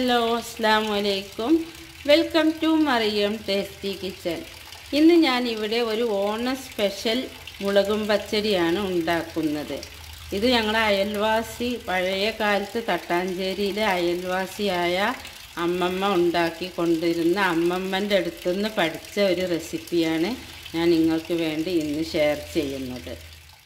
hello അസ്സാം വലൈക്കും welcome to Mariyam tasty kitchen ഇന്ന് ഞാൻ ഇവിടെ ഒരു ഓണ സ്പെഷ്യൽ മുളകും പച്ചടിയാണ് ഉണ്ടാക്കുന്നത് ഇത് ഞങ്ങളുടെ അയൽവാസി പഴയ കാലത്ത് തട്ടാഞ്ചേരിയിലെ അയൽവാസിയായ അമ്മമ്മ ഉണ്ടാക്കി കൊണ്ടിരുന്ന അമ്മമ്മൻ്റെ അടുത്തുനിന്ന് പഠിച്ച ഒരു റെസിപ്പിയാണ് ഞാൻ നിങ്ങൾക്ക് വേണ്ടി ഇന്ന് ഷെയർ ചെയ്യുന്നത്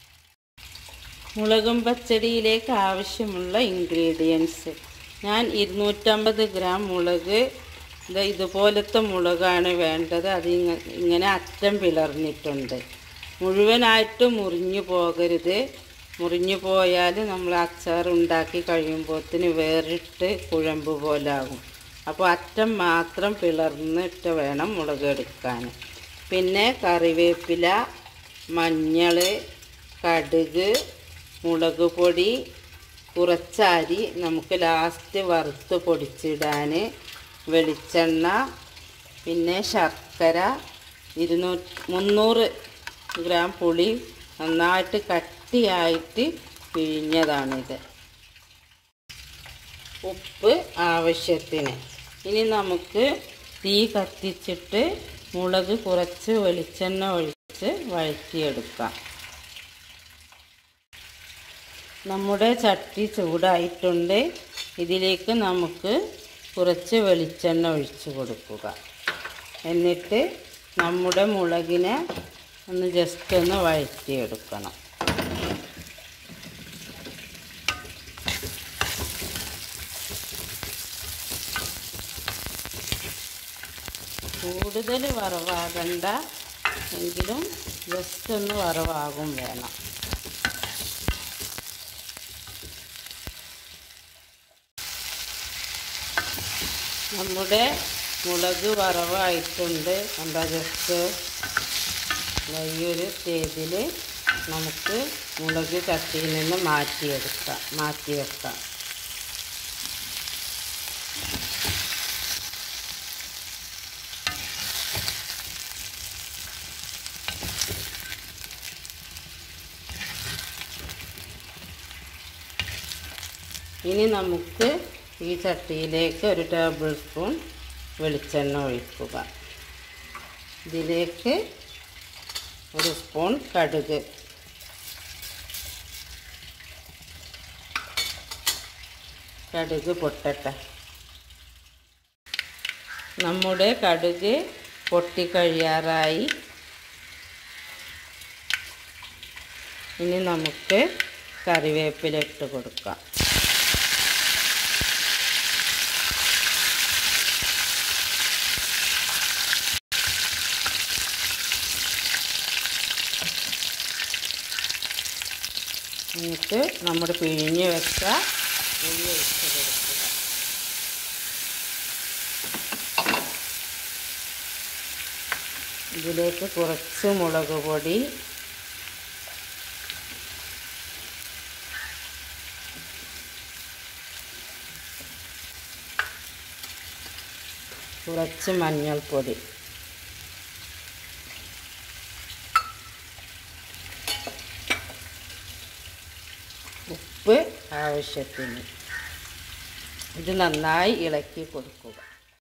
മുളകും പച്ചടിയിലേക്ക് ആവശ്യമുള്ള ഇൻഗ്രീഡിയൻസ് ഞാൻ ഇരുന്നൂറ്റമ്പത് ഗ്രാം മുളക് ഇത് ഇതുപോലത്തെ മുളകാണ് വേണ്ടത് അത് ഇങ്ങ- ഇങ്ങനെ അറ്റം പിളർന്നിട്ടുണ്ട് മുഴുവനായിട്ട് മുറിഞ്ഞു പോകരുത് മുറിഞ്ഞു പോയാൽ നമ്മൾ അച്ചാർ ഉണ്ടാക്കി കഴിയുമ്പോഴത്തിന് വേറിട്ട് കുഴമ്പ് പോലാകും അപ്പോൾ അറ്റം മാത്രം പിളർന്നിട്ട് വേണം മുളക് എടുക്കാൻ പിന്നെ കറിവേപ്പില മഞ്ഞൾ കടുക് മുളക് പൊടി കുറച്ച് അരി നമുക്ക് ലാസ്റ്റ് വറുത്ത് പൊടിച്ചിടാൻ വെളിച്ചെണ്ണ പിന്നെ ശർക്കര ഇരുന്നൂറ്റി മുന്നൂറ് ഗ്രാം പുളി നന്നായിട്ട് കട്ടിയായിട്ട് പിഴിഞ്ഞതാണിത് ഉപ്പ് ആവശ്യത്തിന് ഇനി നമുക്ക് തീ കത്തിച്ചിട്ട് മുളക് കുറച്ച് വെളിച്ചെണ്ണ ഒഴിച്ച് വഴറ്റിയെടുക്കാം നമ്മുടെ ചട്ടി ചൂടായിട്ടുണ്ട് ഇതിലേക്ക് നമുക്ക് കുറച്ച് വെളിച്ചെണ്ണ ഒഴിച്ച് കൊടുക്കുക എന്നിട്ട് നമ്മുടെ മുളകിനെ ഒന്ന് ജസ്റ്റ് ഒന്ന് വഴറ്റിയെടുക്കണം കൂടുതൽ വറവാകണ്ട എങ്കിലും ജസ്റ്റ് ഒന്ന് വറവാകും വേണം നമ്മുടെ മുളക് വറവായിട്ടുണ്ട് എന്താ ജസ്റ്റ് ഈ ഒരു സ്റ്റേജിൽ നമുക്ക് മുളക് ചട്ടിയിൽ നിന്ന് മാറ്റിയെടുക്കാം മാറ്റി വെക്കാം ഇനി നമുക്ക് ഈ ചട്ടിയിലേക്ക് ഒരു ടേബിൾ സ്പൂൺ വെളിച്ചെണ്ണ ഒഴിക്കുക ഇതിലേക്ക് ഒരു സ്പൂൺ കടുക് കടുക് പൊട്ടട്ടെ നമ്മുടെ കടുക് പൊട്ടിക്കഴിയാറായി ഇനി നമുക്ക് കറിവേപ്പില ഇട്ട് കൊടുക്കാം എന്നിട്ട് നമ്മൾ പിഴിഞ്ഞ് വെച്ച പുളി ഒഴിച്ച് കൊടുക്കുക ഇതിലേക്ക് കുറച്ച് മുളക് പൊടി കുറച്ച് മഞ്ഞൾപ്പൊടി ഉപ്പ് ആവശ്യത്തിന് ഇത് നന്നായി ഇളക്കി കൊടുക്കുക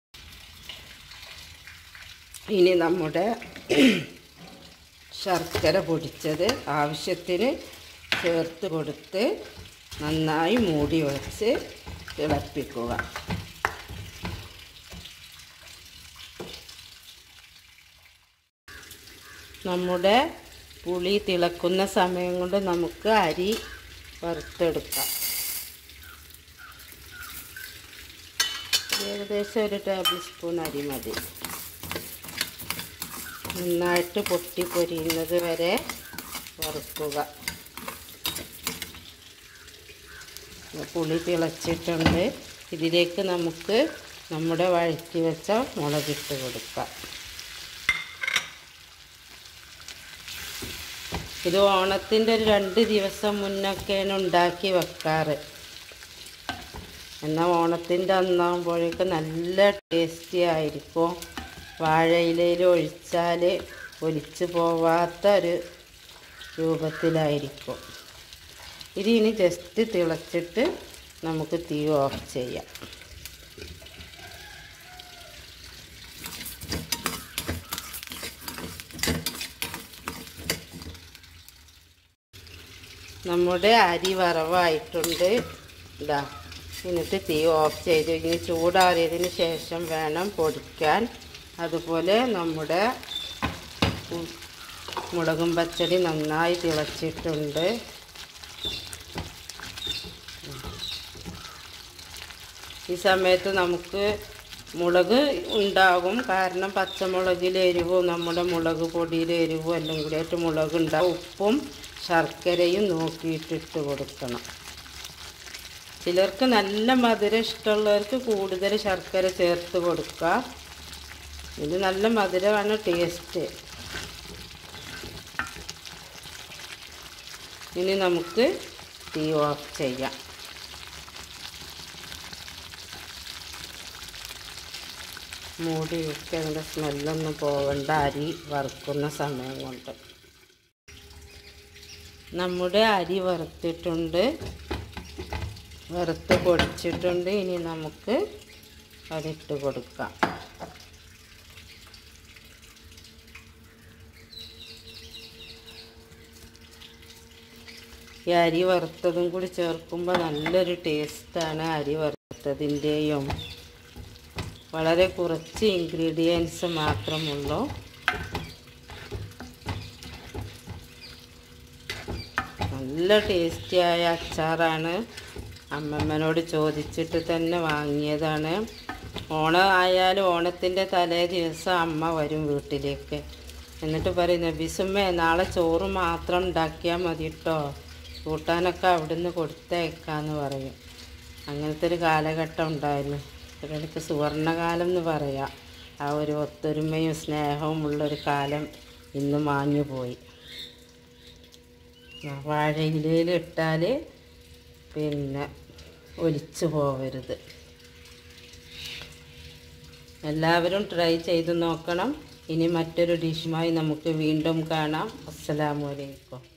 ഇനി നമ്മുടെ ശർക്കര പൊടിച്ചത് ആവശ്യത്തിന് ചേർത്ത് കൊടുത്ത് നന്നായി മൂടി വെച്ച് തിളപ്പിക്കുക നമ്മുടെ പുളി തിളക്കുന്ന സമയം കൊണ്ട് നമുക്ക് അരി വറുത്തെടുക്കാം ഏകദേശം ഒരു ടേബിൾ സ്പൂൺ അരി മതി നന്നായിട്ട് പൊട്ടി പൊരിയുന്നത് വരെ വറുക്കുക പുളി തിളച്ചിട്ടുണ്ട് ഇതിലേക്ക് നമുക്ക് നമ്മുടെ വഴറ്റി വെച്ച മുളകിട്ട് കൊടുക്കാം ഇത് ഓണത്തിൻ്റെ ഒരു രണ്ട് ദിവസം മുന്നൊക്കെയാണ് ഉണ്ടാക്കി വെക്കാറ് എന്നാൽ ഓണത്തിൻ്റെ അന്നാകുമ്പോഴേക്ക് നല്ല ടേസ്റ്റി ആയിരിക്കും വാഴയിലയിൽ ഒഴിച്ചാൽ ഒലിച്ചു പോവാത്ത ഒരു രൂപത്തിലായിരിക്കും ഇത് ഇനി ജസ്റ്റ് തിളച്ചിട്ട് നമുക്ക് തീ ഓഫ് ചെയ്യാം നമ്മുടെ അരി വറവായിട്ടുണ്ട് ഇതാ എന്നിട്ട് തീ ഓഫ് ചെയ്ത് ഇനി ചൂടാറിയതിന് ശേഷം വേണം പൊടിക്കാൻ അതുപോലെ നമ്മുടെ ഉ- മുളകും പച്ചടി നന്നായി തിളച്ചിട്ടുണ്ട് ഈ സമയത്ത് നമുക്ക് മുളക് ഉണ്ടാകും കാരണം പച്ചമുളകിലെ എരിവും നമ്മുടെ മുളക് പൊടിയിലെ എരിവും എല്ലാം കൂടിയായിട്ട് മുളക് ഉണ്ടാകും ഉപ്പും ശർക്കരയും നോക്കിയിട്ടിട്ട് കൊടുക്കണം ചിലർക്ക് നല്ല മധുരം ഇഷ്ടമുള്ളവർക്ക് കൂടുതൽ ശർക്കര ചേർത്ത് കൊടുക്കുക ഇത് നല്ല മധുരമാണ് ടേസ്റ്റ് ഇനി നമുക്ക് തീ ഓഫ് ചെയ്യാം മൂടി വെച്ച് അതിൻ്റെ സ്മെല്ലൊന്നും പോകണ്ട അരി വറുക്കുന്ന സമയം കൊണ്ട് നമ്മുടെ അരി വറുത്തിട്ടുണ്ട് വറുത്ത് പൊടിച്ചിട്ടുണ്ട് ഇനി നമുക്ക് അതിട്ട് കൊടുക്കാം ഈ അരി വറുത്തതും കൂടി ചേർക്കുമ്പോൾ നല്ലൊരു ടേസ്റ്റാണ് അരി വറുത്തതിൻ്റെയും വളരെ കുറച്ച് ഇൻഗ്രീഡിയൻസ് മാത്രമുള്ളൂ നല്ല ടേസ്റ്റിയായ അച്ചാറാണ് അമ്മമ്മനോട് ചോദിച്ചിട്ട് തന്നെ വാങ്ങിയതാണ് ഓണം ആയാലും ഓണത്തിൻ്റെ തലേ ദിവസം അമ്മ വരും വീട്ടിലേക്ക് എന്നിട്ട് പറയും നബിസുമ്മേ നാളെ ചോറ് മാത്രം ഉണ്ടാക്കിയാൽ മതി കേട്ടോ കൂട്ടാനൊക്കെ അവിടുന്ന് കൊടുത്തയക്കാന്ന് പറയും അങ്ങനത്തെ ഒരു കാലഘട്ടം ഉണ്ടായിരുന്നു ചിലർക്ക് സുവർണകാലം എന്ന് പറയാം ആ ഒരു ഒത്തൊരുമയും സ്നേഹവും ഉള്ളൊരു കാലം ഇന്ന് മാഞ്ഞു പോയി വാഴയിലയിൽ ഇട്ടാൽ പിന്നെ ഒലിച്ചു പോവരുത് എല്ലാവരും ട്രൈ ചെയ്ത് നോക്കണം ഇനി മറ്റൊരു ഡിഷുമായി നമുക്ക് വീണ്ടും കാണാം അസ്സലാമു അലൈക്കും